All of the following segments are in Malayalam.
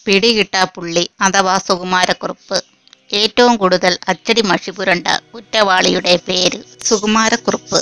പിടികിട്ടാപ്പുള്ളി അഥവാ സുകുമാരക്കുറുപ്പ് ഏറ്റവും കൂടുതൽ അച്ചടി മഷി പുരണ്ട കുറ്റവാളിയുടെ പേര് സുകുമാരക്കുറുപ്പ്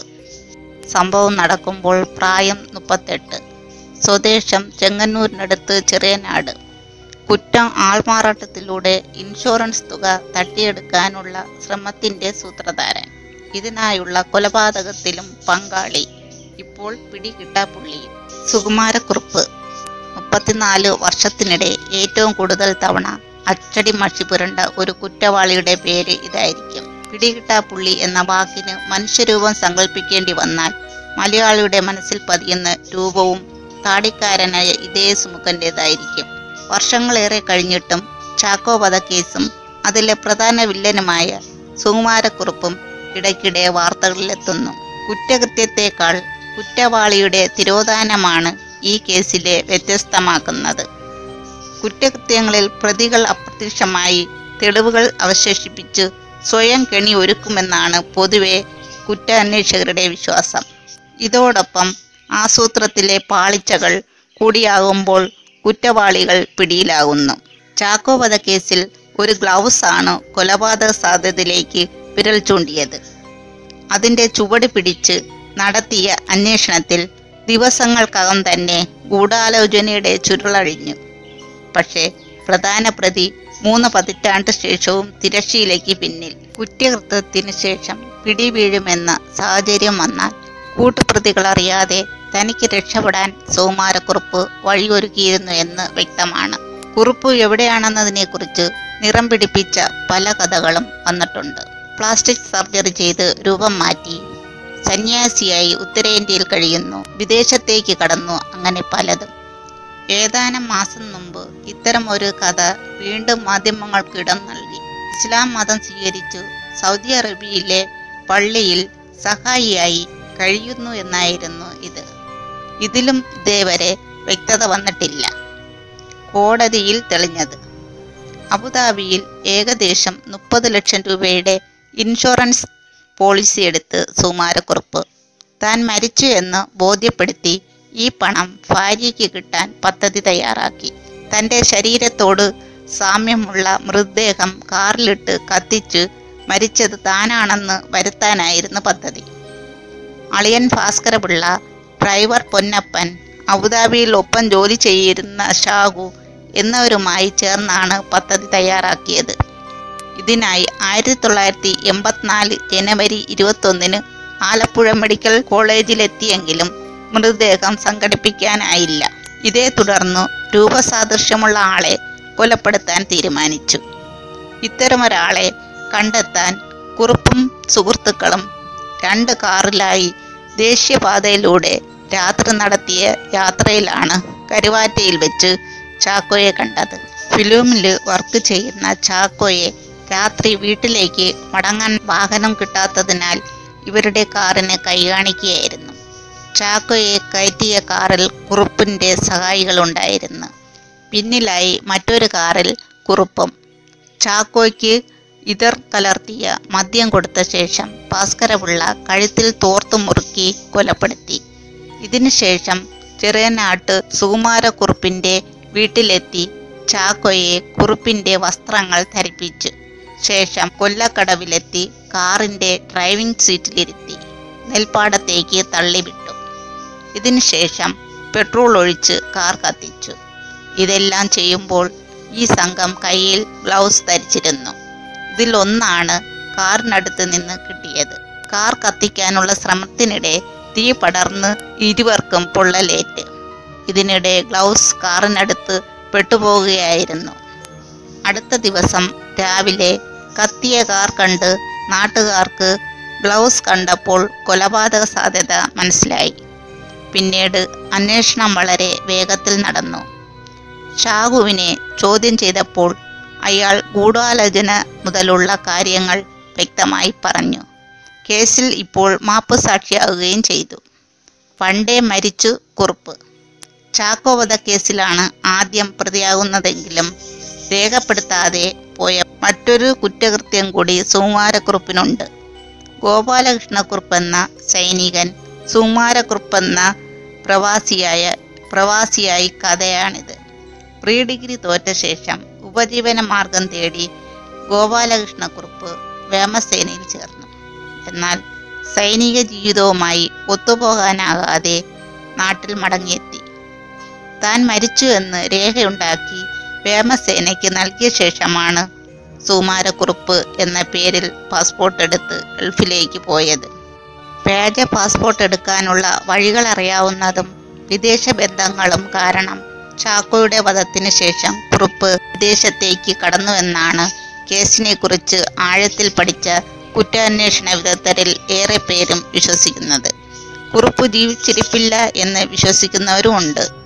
സംഭവം നടക്കുമ്പോൾ പ്രായം മുപ്പത്തെട്ട് സ്വദേശം ചെങ്ങന്നൂരിനടുത്ത് ചെറിയനാട് കുറ്റം ആൾമാറാട്ടത്തിലൂടെ ഇൻഷുറൻസ് തുക തട്ടിയെടുക്കാനുള്ള ശ്രമത്തിന്റെ സൂത്രധാരൻ ഇതിനായുള്ള കൊലപാതകത്തിലും പങ്കാളി ഇപ്പോൾ പിടികിട്ടാപ്പുള്ളി സുകുമാരക്കുറുപ്പ് മുപ്പത്തിനാല് വർഷത്തിനിടെ ഏറ്റവും കൂടുതൽ തവണ അച്ചടി മഷി പുരണ്ട ഒരു കുറ്റവാളിയുടെ പേര് ഇതായിരിക്കും പിടികിട്ടാപ്പുള്ളി എന്ന വാക്കിന് മനുഷ്യരൂപം സങ്കല്പിക്കേണ്ടി വന്നാൽ മലയാളിയുടെ മനസ്സിൽ പതിയുന്ന രൂപവും താടിക്കാരനായ ഇതേ സുമുഖൻ്റെതായിരിക്കും വർഷങ്ങളേറെ കഴിഞ്ഞിട്ടും ചാക്കോ വധക്കേസും അതിലെ പ്രധാന വില്ലനുമായ സുകുമാരക്കുറുപ്പും ഇടയ്ക്കിടെ വാർത്തകളിലെത്തുന്നു കുറ്റകൃത്യത്തെക്കാൾ കുറ്റവാളിയുടെ തിരോധാനമാണ് ഈ കേസിലെ വ്യത്യസ്തമാക്കുന്നത് കുറ്റകൃത്യങ്ങളിൽ പ്രതികൾ അപ്രത്യക്ഷമായി തെളിവുകൾ അവശേഷിപ്പിച്ച് സ്വയം കെണി ഒരുക്കുമെന്നാണ് പൊതുവെ കുറ്റാന്വേഷകരുടെ വിശ്വാസം ഇതോടൊപ്പം ആസൂത്രത്തിലെ പാളിച്ചകൾ കൂടിയാകുമ്പോൾ കുറ്റവാളികൾ പിടിയിലാകുന്നു ചാക്കോ വധക്കേസിൽ ഒരു ഗ്ലൗസ് ആണ് കൊലപാതക സാധ്യതയിലേക്ക് വിരൽ ചൂണ്ടിയത് അതിന്റെ ചുവട് പിടിച്ച് നടത്തിയ അന്വേഷണത്തിൽ ദിവസങ്ങൾക്കകം തന്നെ ഗൂഢാലോചനയുടെ ചുരുളഴിഞ്ഞു പക്ഷേ പ്രധാന പ്രതി മൂന്ന് പതിറ്റാണ്ട് ശേഷവും തിരശ്ശീലയ്ക്ക് പിന്നിൽ കുറ്റകൃത്യത്തിന് ശേഷം പിടിവീഴുമെന്ന സാഹചര്യം വന്നാൽ കൂട്ടുപ്രതികൾ അറിയാതെ തനിക്ക് രക്ഷപ്പെടാൻ സുകുമാരക്കുറുപ്പ് വഴിയൊരുക്കിയിരുന്നു എന്ന് വ്യക്തമാണ് കുറുപ്പ് എവിടെയാണെന്നതിനെക്കുറിച്ച് നിറം പിടിപ്പിച്ച പല കഥകളും വന്നിട്ടുണ്ട് പ്ലാസ്റ്റിക് സർജറി ചെയ്ത് രൂപം മാറ്റി സന്യാസിയായി ഉത്തരേന്ത്യയിൽ കഴിയുന്നു വിദേശത്തേക്ക് കടന്നു അങ്ങനെ പലതും ഏതാനും മാസം മുമ്പ് ഇത്തരം ഒരു കഥ വീണ്ടും മാധ്യമങ്ങൾക്ക് ഇടം നൽകി ഇസ്ലാം മതം സ്വീകരിച്ചു സൗദി അറേബ്യയിലെ പള്ളിയിൽ സഹായിയായി കഴിയുന്നു എന്നായിരുന്നു ഇത് ഇതിലും ഇതേവരെ വ്യക്തത വന്നിട്ടില്ല കോടതിയിൽ തെളിഞ്ഞത് അബുദാബിയിൽ ഏകദേശം മുപ്പത് ലക്ഷം രൂപയുടെ ഇൻഷുറൻസ് പോളിസി എടുത്ത് സുമാരക്കുറുപ്പ് താൻ മരിച്ചു എന്ന് ബോധ്യപ്പെടുത്തി ഈ പണം ഭാര്യയ്ക്ക് കിട്ടാൻ പദ്ധതി തയ്യാറാക്കി തൻ്റെ ശരീരത്തോട് സാമ്യമുള്ള മൃതദേഹം കാറിലിട്ട് കത്തിച്ച് മരിച്ചത് താനാണെന്ന് വരുത്താനായിരുന്നു പദ്ധതി അളിയൻ ഭാസ്കരപിള്ള ഡ്രൈവർ പൊന്നപ്പൻ അബുദാബിയിൽ ഒപ്പം ജോലി ചെയ്തിരുന്ന ഷാഹു എന്നിവരുമായി ചേർന്നാണ് പദ്ധതി തയ്യാറാക്കിയത് ഇതിനായി ആയിരത്തി തൊള്ളായിരത്തി എൺപത്തിനാല് ജനുവരി ഇരുപത്തൊന്നിന് ആലപ്പുഴ മെഡിക്കൽ കോളേജിലെത്തിയെങ്കിലും മൃതദേഹം സംഘടിപ്പിക്കാനായില്ല ഇതേ തുടർന്ന് രൂപസാദൃശ്യമുള്ള ആളെ കൊലപ്പെടുത്താൻ തീരുമാനിച്ചു ഇത്തരമൊരാളെ കണ്ടെത്താൻ കുറുപ്പും സുഹൃത്തുക്കളും രണ്ട് കാറിലായി ദേശീയപാതയിലൂടെ രാത്രി നടത്തിയ യാത്രയിലാണ് കരുവാറ്റയിൽ വെച്ച് ചാക്കോയെ കണ്ടത് ഫിലിമിൽ വർക്ക് ചെയ്യുന്ന ചാക്കോയെ രാത്രി വീട്ടിലേക്ക് മടങ്ങാൻ വാഹനം കിട്ടാത്തതിനാൽ ഇവരുടെ കാറിന് കൈകാണിക്കുകയായിരുന്നു ചാക്കോയെ കയറ്റിയ കാറിൽ കുറുപ്പിൻ്റെ സഹായികളുണ്ടായിരുന്നു പിന്നിലായി മറ്റൊരു കാറിൽ കുറുപ്പും ചാക്കോയ്ക്ക് ഇതർ കലർത്തിയ മദ്യം കൊടുത്ത ശേഷം ഭാസ്കരപിള്ള കഴുത്തിൽ തോർത്തു മുറുക്കി കൊലപ്പെടുത്തി ഇതിനുശേഷം ചെറിയനാട്ട് സുകുമാരക്കുറുപ്പിൻ്റെ വീട്ടിലെത്തി ചാക്കോയെ കുറുപ്പിൻ്റെ വസ്ത്രങ്ങൾ ധരിപ്പിച്ചു ശേഷം കൊല്ലക്കടവിലെത്തി കാറിൻ്റെ ഡ്രൈവിംഗ് സീറ്റിലിരുത്തി നെൽപ്പാടത്തേക്ക് തള്ളിവിട്ടു ഇതിനുശേഷം പെട്രോൾ ഒഴിച്ച് കാർ കത്തിച്ചു ഇതെല്ലാം ചെയ്യുമ്പോൾ ഈ സംഘം കയ്യിൽ ഗ്ലൗസ് ധരിച്ചിരുന്നു ഇതിലൊന്നാണ് കാറിനടുത്ത് നിന്ന് കിട്ടിയത് കാർ കത്തിക്കാനുള്ള ശ്രമത്തിനിടെ തീ പടർന്ന് ഇരുവർക്കും പൊള്ളലേറ്റ് ഇതിനിടെ ഗ്ലൗസ് കാറിനടുത്ത് പെട്ടുപോകുകയായിരുന്നു അടുത്ത ദിവസം രാവിലെ കത്തിയ കാർ കണ്ട് നാട്ടുകാർക്ക് ഗ്ലൗസ് കണ്ടപ്പോൾ കൊലപാതക സാധ്യത മനസ്സിലായി പിന്നീട് അന്വേഷണം വളരെ വേഗത്തിൽ നടന്നു ഷാഹുവിനെ ചോദ്യം ചെയ്തപ്പോൾ അയാൾ ഗൂഢാലോചന മുതലുള്ള കാര്യങ്ങൾ വ്യക്തമായി പറഞ്ഞു കേസിൽ ഇപ്പോൾ മാപ്പ് സാക്ഷിയാവുകയും ചെയ്തു പണ്ടേ മരിച്ചു കുറുപ്പ് ചാക്കോ വധക്കേസിലാണ് ആദ്യം പ്രതിയാകുന്നതെങ്കിലും രേഖപ്പെടുത്താതെ പോയ മറ്റൊരു കുറ്റകൃത്യം കൂടി സുകുമാരക്കുറുപ്പിനുണ്ട് ഗോപാലകൃഷ്ണക്കുറുപ്പ് എന്ന സൈനികൻ സുകുമാരക്കുറുപ്പ് എന്ന പ്രവാസിയായ പ്രവാസിയായി കഥയാണിത് പ്രീ ഡിഗ്രി തോറ്റ ശേഷം ഉപജീവന മാർഗം തേടി ഗോപാലകൃഷ്ണക്കുറുപ്പ് വ്യോമസേനയിൽ ചേർന്നു എന്നാൽ സൈനിക ജീവിതവുമായി ഒത്തുപോകാനാകാതെ നാട്ടിൽ മടങ്ങിയെത്തി താൻ മരിച്ചു എന്ന് രേഖയുണ്ടാക്കി വ്യോമസേനയ്ക്ക് നൽകിയ ശേഷമാണ് സുകുമാരക്കുറുപ്പ് എന്ന പേരിൽ പാസ്പോർട്ട് എടുത്ത് ഗൾഫിലേക്ക് പോയത് വ്യാജ പാസ്പോർട്ട് എടുക്കാനുള്ള വഴികൾ അറിയാവുന്നതും വിദേശ ബന്ധങ്ങളും കാരണം ചാക്കോയുടെ വധത്തിന് ശേഷം കുറുപ്പ് വിദേശത്തേക്ക് കടന്നുവെന്നാണ് കേസിനെ കുറിച്ച് ആഴത്തിൽ പഠിച്ച കുറ്റാന്വേഷണ വിദഗ്ധരിൽ ഏറെ പേരും വിശ്വസിക്കുന്നത് കുറുപ്പ് ജീവിച്ചിരിപ്പില്ല എന്ന് വിശ്വസിക്കുന്നവരുമുണ്ട്